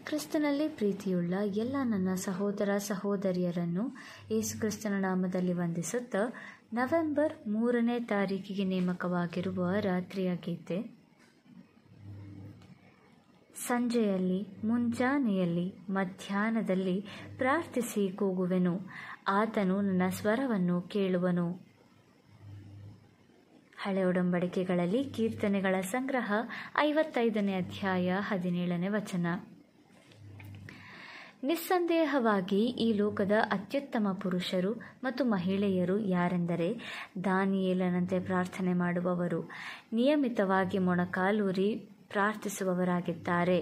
ಕ್ರಿಸ್ತನಲ್ಲಿ ಪ್ರೀತಿಯುಳ್ಳ ಎಲ್ಲ ನನ್ನ ಸಹೋದರ ಸಹೋದರಿಯರನ್ನು ಯೇಸುಕ್ರಿಸ್ತನ ನಾಮದಲ್ಲಿ ವಂದಿಸುತ್ತಾ ನವೆಂಬರ್ ಮೂರನೇ ತಾರೀಕಿಗೆ ನೇಮಕವಾಗಿರುವ ರಾತ್ರಿಯ ಗೀತೆ ಸಂಜೆಯಲ್ಲಿ ಮುಂಜಾನೆಯಲ್ಲಿ ಮಧ್ಯಾಹ್ನದಲ್ಲಿ ಪ್ರಾರ್ಥಿಸಿ ಕೂಗುವೆನು ಆತನು ನನ್ನ ಸ್ವರವನ್ನು ಕೇಳುವನು ಹಳೆ ಒಡಂಬಡಿಕೆಗಳಲ್ಲಿ ಕೀರ್ತನೆಗಳ ಸಂಗ್ರಹ ಐವತ್ತೈದನೇ ಅಧ್ಯಾಯ ಹದಿನೇಳನೇ ವಚನ ನಿಸ್ಸಂದೇಹವಾಗಿ ಈ ಲೋಕದ ಅತ್ಯುತ್ತಮ ಪುರುಷರು ಮತ್ತು ಮಹಿಳೆಯರು ಯಾರೆಂದರೆ ದಾನಿಯೇಲನಂತೆ ಪ್ರಾರ್ಥನೆ ಮಾಡುವವರು ನಿಯಮಿತವಾಗಿ ಮೊಣಕಾಲೂರಿ ಪ್ರಾರ್ಥಿಸುವವರಾಗಿದ್ದಾರೆ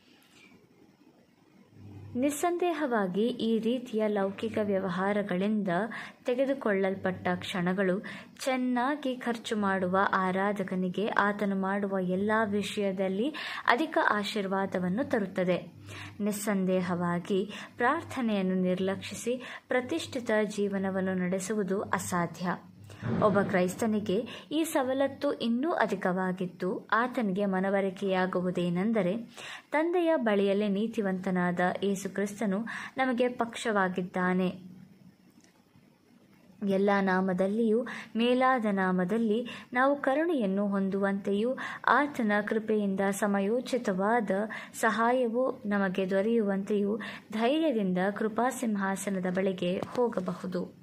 ನಿಸ್ಸಂದೇಹವಾಗಿ ಈ ರೀತಿಯ ಲೌಕಿಕ ವ್ಯವಹಾರಗಳಿಂದ ತೆಗೆದುಕೊಳ್ಳಲ್ಪಟ್ಟ ಕ್ಷಣಗಳು ಚೆನ್ನಾಗಿ ಖರ್ಚು ಮಾಡುವ ಆರಾಧಕನಿಗೆ ಆತನು ಮಾಡುವ ಎಲ್ಲ ವಿಷಯದಲ್ಲಿ ಅಧಿಕ ಆಶೀರ್ವಾದವನ್ನು ತರುತ್ತದೆ ನಿಸ್ಸಂದೇಹವಾಗಿ ಪ್ರಾರ್ಥನೆಯನ್ನು ನಿರ್ಲಕ್ಷಿಸಿ ಪ್ರತಿಷ್ಠಿತ ಜೀವನವನ್ನು ನಡೆಸುವುದು ಅಸಾಧ್ಯ ಒಬ್ಬ ಕ್ರೈಸ್ತನಿಗೆ ಈ ಸವಲತ್ತು ಇನ್ನೂ ಅಧಿಕವಾಗಿದ್ದು ಆತನಿಗೆ ಮನವರಿಕೆಯಾಗುವುದೇನೆಂದರೆ ತಂದೆಯ ಬಳಿಯಲ್ಲೇ ನೀತಿವಂತನಾದ ಯೇಸು ಕ್ರಿಸ್ತನು ನಮಗೆ ಪಕ್ಷವಾಗಿದ್ದಾನೆ ಎಲ್ಲ ನಾಮದಲ್ಲಿಯೂ ಮೇಲಾದ ನಾಮದಲ್ಲಿ ನಾವು ಕರುಣೆಯನ್ನು ಹೊಂದುವಂತೆಯೂ ಆತನ ಕೃಪೆಯಿಂದ ಸಮಯೋಚಿತವಾದ ಸಹಾಯವು ನಮಗೆ ದೊರೆಯುವಂತೆಯೂ ಧೈರ್ಯದಿಂದ ಕೃಪಾಸಿಂಹಾಸನದ ಬಳಿಗೆ ಹೋಗಬಹುದು